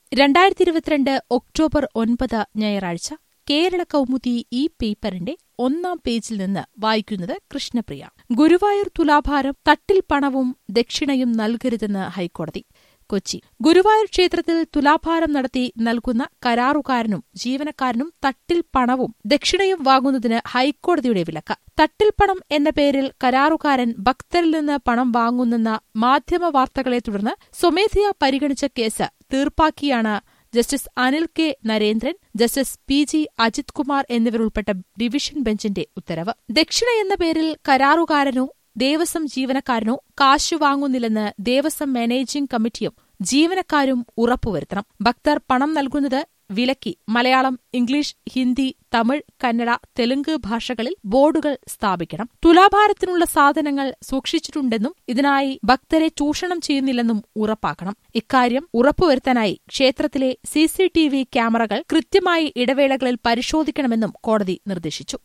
രണ്ടായിരത്തി ഇരുപത്തിരണ്ട് ഒക്ടോബർ ഒൻപത് ഞായറാഴ്ച കേരള കൗമുദി ഈ പേപ്പറിന്റെ ഒന്നാം പേജിൽ നിന്ന് വായിക്കുന്നത് കൃഷ്ണപ്രിയ ഗുരുവായൂർ തുലാഭാരം തട്ടിൽ പണവും ദക്ഷിണയും നൽകരുതെന്ന് ഹൈക്കോടതി കൊച്ചി ഗുരുവായൂർ ക്ഷേത്രത്തിൽ തുലാഭാരം നടത്തി നൽകുന്ന കരാറുകാരനും ജീവനക്കാരനും തട്ടിൽ പണവും ദക്ഷിണയും വാങ്ങുന്നതിന് ഹൈക്കോടതിയുടെ വിലക്ക് തട്ടിൽ പണം എന്ന പേരിൽ കരാറുകാരൻ ഭക്തരിൽ നിന്ന് പണം വാങ്ങുന്നെന്ന മാധ്യമ വാർത്തകളെ തുടർന്ന് സ്വമേധയാ പരിഗണിച്ച കേസ് തീർപ്പാക്കിയാണ് justice Anil K Narendran justice P G Ajith Kumar എന്നിവരുൾപ്പെട്ട ഡിവിഷൻ ബെഞ്ചിന്റെ ഉത്തരവ് ദക്ഷിണ എന്ന പേരിൽ കരാറുകാരനോ ദേവസ്വം ജീവനക്കാരനോ കാശു വാങ്ങുന്നില്ലെന്ന് ദേവസ്വം മാനേജിംഗ് കമ്മിറ്റിയും ജീവനക്കാരും ഉറപ്പുവരുത്തണം ഭക്തർ പണം നൽകുന്നത് വിലക്കി മലയാളം ഇംഗ്ലീഷ് ഹിന്ദി തമിഴ് കന്നഡ തെലുങ്ക് ഭാഷകളിൽ ബോർഡുകൾ സ്ഥാപിക്കണം തുലാഭാരത്തിനുള്ള സാധനങ്ങൾ സൂക്ഷിച്ചിട്ടുണ്ടെന്നും ഇതിനായി ഭക്തരെ ചൂഷണം ചെയ്യുന്നില്ലെന്നും ഉറപ്പാക്കണം ഇക്കാര്യം ഉറപ്പുവരുത്താനായി ക്ഷേത്രത്തിലെ സിസിടിവി ക്യാമറകൾ കൃത്യമായി ഇടവേളകളിൽ പരിശോധിക്കണമെന്നും കോടതി നിർദ്ദേശിച്ചു